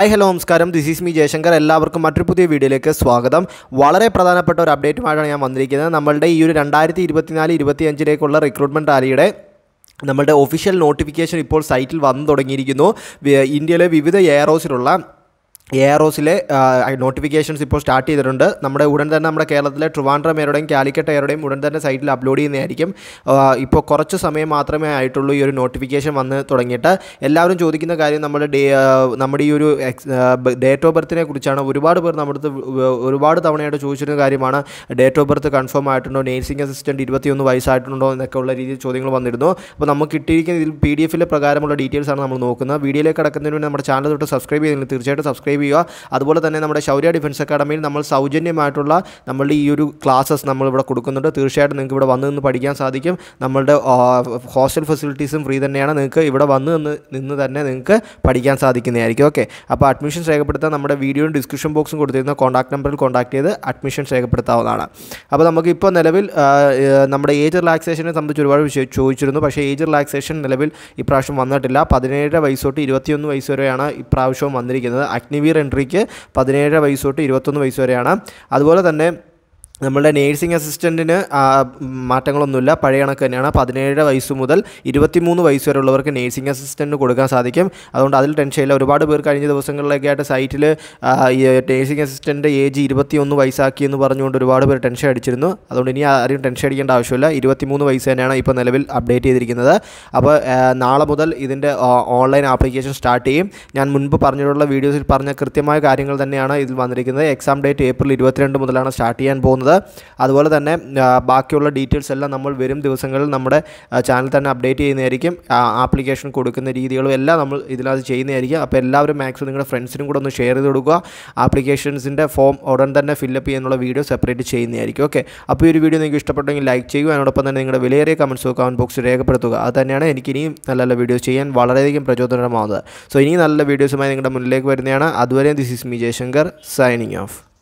hi hello നമസ്കാരം this is me Jayashankar എല്ലാവർക്കും മറ്റൊരു പുതിയ വീഡിയോയിലേക്ക് സ്വാഗതം വളരെ പ്രധാനപ്പെട്ട ഒരു അപ്ഡേറ്റുമായിട്ടാണ് ഞാൻ വന്നിരിക്കുന്നത് നമ്മളുടെ ഈ ഒരു രണ്ടായിരത്തി ഇരുപത്തിനാല് ഇരുപത്തി അഞ്ചിലേക്കുള്ള റിക്രൂട്ട്മെൻറ്റ് റാലിയുടെ നമ്മളുടെ ഒഫീഷ്യൽ നോട്ടിഫിക്കേഷൻ ഇപ്പോൾ സൈറ്റിൽ വന്നു തുടങ്ങിയിരിക്കുന്നു വി- ഇന്ത്യയിലെ വിവിധ എയറോസിലുള്ള എയറോസിലെ നോട്ടിഫിക്കേഷൻസ് ഇപ്പോൾ സ്റ്റാർട്ട് ചെയ്തിട്ടുണ്ട് നമ്മുടെ ഉടൻ തന്നെ നമ്മുടെ കേരളത്തിലെ ട്രിവാൻഡ്രം എയറുടെയും കാലിക്കറ്റ് എയറുടെയും ഉടൻ തന്നെ സൈറ്റിൽ അപ്ലോഡ് ചെയ്യുന്നതായിരിക്കും ആ, ഇപ്പോൾ കുറച്ച് സമയം മാത്രമേ ആയിട്ടുള്ളൂ ഈ ഒരു നോട്ടിഫിക്കേഷൻ വന്ന് തുടങ്ങിയിട്ട് എല്ലാവരും ചോദിക്കുന്ന കാര്യം നമ്മുടെ ഡേ ആ, നമ്മുടെ ഈ ഒരു ഡേറ്റ് ഓഫ് ബർത്തിനെ കുറിച്ചാണ് ഒരുപാട് പേർ നമ്മുടെ അടുത്ത് വ- ഒരുപാട് തവണയായിട്ട് ചോദിച്ചിരുന്ന കാര്യമാണ് ഡേറ്റ് ഓഫ് ബർത്ത് കൺഫേം ആയിട്ടുണ്ടോ നേഴ്സിംഗ് അസിസ്റ്റൻറ്റ് ഇരുപത്തിയൊന്ന് വയസ്സായിട്ടുണ്ടോ എന്നൊക്കെ ഉള്ള രീതിയിൽ ചോദ്യങ്ങൾ വന്നിരുന്നു അപ്പോൾ നമുക്ക് കിട്ടിയിരിക്കുന്ന ഇതിൽ പി ഡി എഫിലെ പ്രകാരമുള്ള ഡീറ്റെയിൽസ് ആണ് നമ്മൾ നോക്കുന്നത് വീഡിയോയിലേക്ക് കിടക്കുന്നതിന് മുന്നേ നമ്മുടെ ചാനൽ തൊട്ട് സബ്സ്ക്രൈബ് ചെയ്തില്ല തീർച്ചയായിട്ടും സബ്സ്ക്രൈബ് ചെയ്യുക അതുപോലെ തന്നെ നമ്മുടെ ശൗര്യ ഡിഫൻസ് അക്കാഡമിയിൽ നമ്മൾ സൗജന്യമായിട്ടുള്ള നമ്മളുടെ ഈ ഒരു ക്ലാസ്സസ് നമ്മൾ ഇവിടെ കൊടുക്കുന്നുണ്ട് തീർച്ചയായിട്ടും നിങ്ങൾക്ക് ഇവിടെ വന്ന് നിന്ന് പഠിക്കാൻ സാധിക്കും നമ്മളുടെ ഹോസ്റ്റൽ ഫെസിലിറ്റീസും ഫ്രീ തന്നെയാണ് നിങ്ങൾക്ക് ഇവിടെ വന്ന് നിന്ന് നിന്ന് തന്നെ നിങ്ങൾക്ക് പഠിക്കാൻ സാധിക്കുന്നതായിരിക്കും ഓക്കെ അപ്പോൾ അഡ്മിഷൻസ് രേഖപ്പെടുത്താൻ നമ്മുടെ വീഡിയോയും ഡിസ്ക്രിപ്ഷൻ ബോക്സും കൊടുത്തിരുന്ന കോൺടാക്ട് നമ്പറിൽ കോൺടാക്ട് ചെയ്ത് അഡ്മിഷൻസ് രേഖപ്പെടുത്താവുന്നതാണ് അപ്പോൾ നമുക്ക് ഇപ്പോൾ നിലവിൽ ആ, ആ, നമ്മുടെ ഏജ് റിലാക്സേഷനെ സംബന്ധിച്ച് ഒരുപാട് വിഷയം ചോദിച്ചിരുന്നു പക്ഷേ ഏജ് റിലാക്സേഷൻ നിലവിൽ ഇപ്രാവശ്യം വന്നിട്ടില്ല പതിനേഴ് വയസ്സ് തൊട്ട് ഇരുപത്തിയൊന്ന് വയസ്സ് വരെയാണ് ഇപ്രാവശ്യവും വന്നിരിക്കുന്നത് അഗ്നിവീർ എൻട്രിക്ക് പതിനേഴ് വയസ്സ് തൊട്ട് ഇരുപത്തൊന്ന് വയസ്സ് വരെയാണ് അതുപോലെ തന്നെ നമ്മളുടെ നേഴ്സിംഗ് അസിസ്റ്റൻറ്റിന് മാറ്റങ്ങളൊന്നുമില്ല പഴയ കണക്ക് തന്നെയാണ് പതിനേഴ് വയസ്സ് മുതൽ ഇരുപത്തിമൂന്ന് വയസ്സ് വരെ ഉള്ളവർക്ക് നേഴ്സിംഗ് അസിസ്റ്റൻറ്റ് കൊടുക്കാൻ സാധിക്കും അതുകൊണ്ട് അതിൽ ടെൻഷനില്ല ഒരുപാട് പേർ കഴിഞ്ഞ ദിവസങ്ങളിലൊക്കെ ആയിട്ട് സൈറ്റിൽ നേഴ്സിംഗ് അസിസ്റ്റൻ്റ് ഏജ് ഇരുപത്തിയൊന്ന് വയസ്സാക്കി എന്ന് പറഞ്ഞുകൊണ്ട് ഒരുപാട് പേർ ടെൻഷൻ അടിച്ചിരുന്നു അതുകൊണ്ട് ഇനി ആരും ടെൻഷൻ അടിക്കേണ്ട ആവശ്യമില്ല ഇരുപത്തിമൂന്ന് വയസ്സ് തന്നെയാണ് ഇപ്പോൾ നിലവിൽ അപ്ഡേറ്റ് ചെയ്തിരിക്കുന്നത് അപ്പോൾ ആ, നാളെ മുതൽ ഇതിൻ്റെ ഓൺലൈൻ ആപ്ലിക്കേഷൻ സ്റ്റാർട്ട് ചെയ്യും ഞാൻ മുൻപ് പറഞ്ഞിട്ടുള്ള വീഡിയോസിൽ പറഞ്ഞ കൃത്യമായ കാര്യങ്ങൾ തന്നെയാണ് ഇതിൽ വന്നിരിക്കുന്നത് എക്സാം ഡേറ്റ് ഏപ്രിൽ ഇരുപത്തിരണ്ട് മുതലാണ് സ്റ്റാർട്ട് ചെയ്യാൻ പോകുന്നത് അതുപോലെ തന്നെ ആ, ബാക്കിയുള്ള ഡീറ്റെയിൽസ് എല്ലാം നമ്മൾ വരും ദിവസങ്ങളിൽ നമ്മുടെ ചാനൽ തന്നെ അപ്ഡേറ്റ് ചെയ്യുന്നതായിരിക്കും ആപ്ലിക്കേഷൻ കൊടുക്കുന്ന രീതികളും എല്ലാം നമ്മൾ ഇതിനകത്ത് ചെയ്യുന്നതായിരിക്കും അപ്പോൾ എല്ലാവരും മാക്സിമം നിങ്ങളുടെ ഫ്രണ്ട്സിനും കൂടെ ഒന്ന് ഷെയർ ചെയ്ത് കൊടുക്കുക ആപ്ലിക്കേഷൻസിൻ്റെ ഫോം ഉടൻ തന്നെ ഫില്ലപ്പ് ചെയ്യാനുള്ള വീഡിയോ സെപ്പറേറ്റ് ചെയ്യുന്നതായിരിക്കും ഓക്കെ അപ്പോൾ ഈ ഒരു വീഡിയോ നിങ്ങൾക്ക് ഇഷ്ടപ്പെട്ടെങ്കിൽ ലൈക്ക് ചെയ്യുക അതിനോടൊപ്പം തന്നെ നിങ്ങളുടെ വിലയേറിയ കമൻസ് കമൻറ്റ് ബോക്സിൽ രേഖപ്പെടുത്തുക അത് തന്നെയാണ് എനിക്ക് ഇനിയും നല്ല നല്ല വീഡിയോസ് ചെയ്യാൻ വളരെയധികം പ്രചോദനമാവുന്നത് സോ ഇനിയും നല്ല വീഡിയോസുമായി നിങ്ങളുടെ മുന്നിലേക്ക് വരുന്നതാണ് അതുവരെ this is me Jaishankar signing of